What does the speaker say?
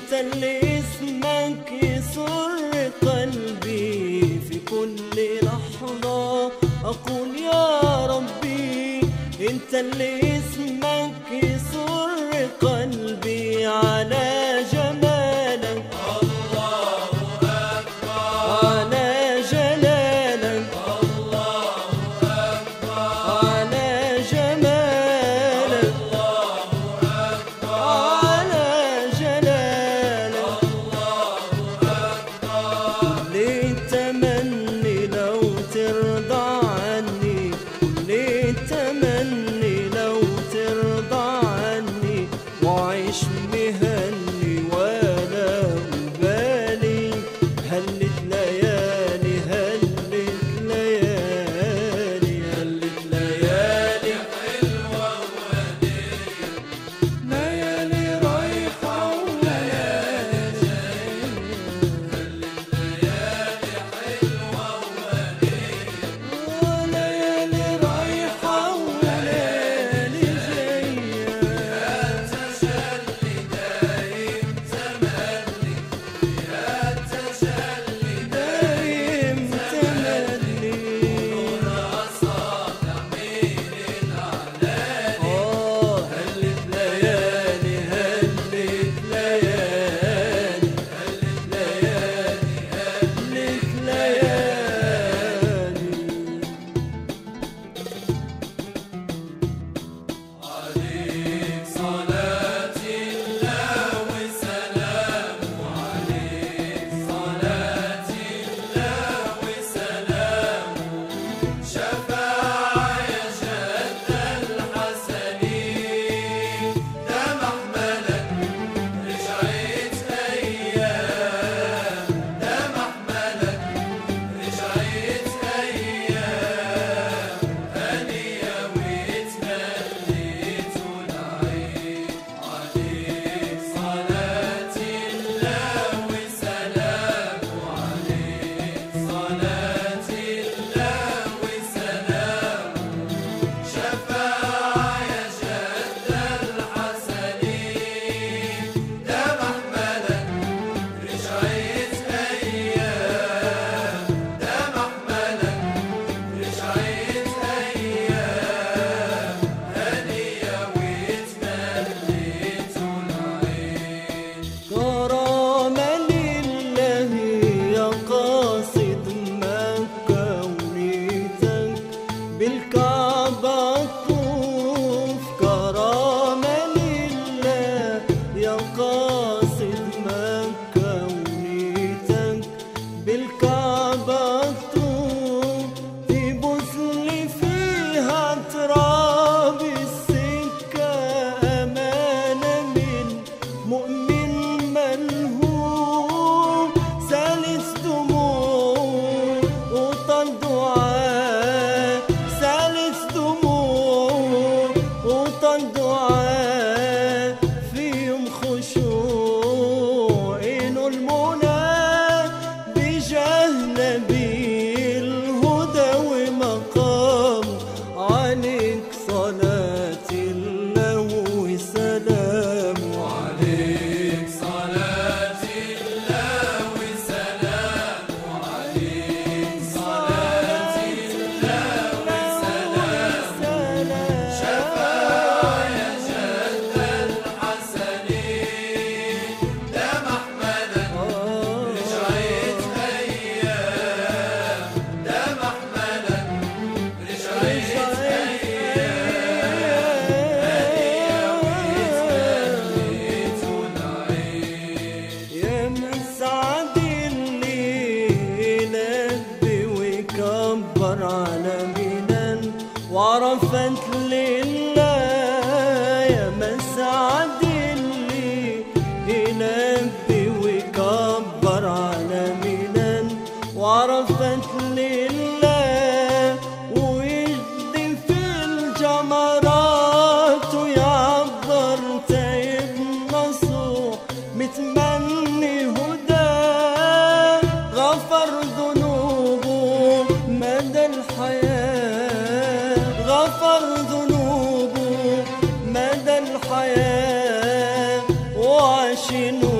انت اللي اسمك يسر قلبي في كل لحظة اقول يا ربي انت اللي اسمك يسر قلبي على جمالك على جلالك على جمالك على جلالك ليه تمني لو ترضى عني ليه تمني لو ترضى عني وعيش مهني ولا أبالي هلت ليالي هلت ليالي هلت ليالي ليالي رايحة وليالي وليالي رايحة وليالي جاية دايم تملي آه هلت ليالي هلت ليالي هلت ليالي هلت ليالي كرامة لله يا قاصد مكة ونيتك بالكعبة طوف كرامة لله يا قاصد مكة ونيتك بالكعبة طوف تبوس لي فيها تراب السكة أمانة من مؤمن ملهوم سالس دموع وطال دعاء سالس دموع وطال دعاء فيهم خشوع إنه المنى بجاه نبي الهدى ومقام عليك صلاة الله وسلام عليك صلاة الله وسلام عليك صلاة الله وسلام شفاعة يا جد الحسنين دم أحمدك رجعت أيام دم أحمدك رجعت يا مسعد اللي يلبي ويكبر على منن وعرفت لله يا مسعد اللي يلبي ويكبر على منن وعرفت لله ويجدي في الجمرات ويعبر تايب نصوح متمني هداه غفر ذنوبه مدى الحياة غفر ذنوبه مدى الحياة وعاش نور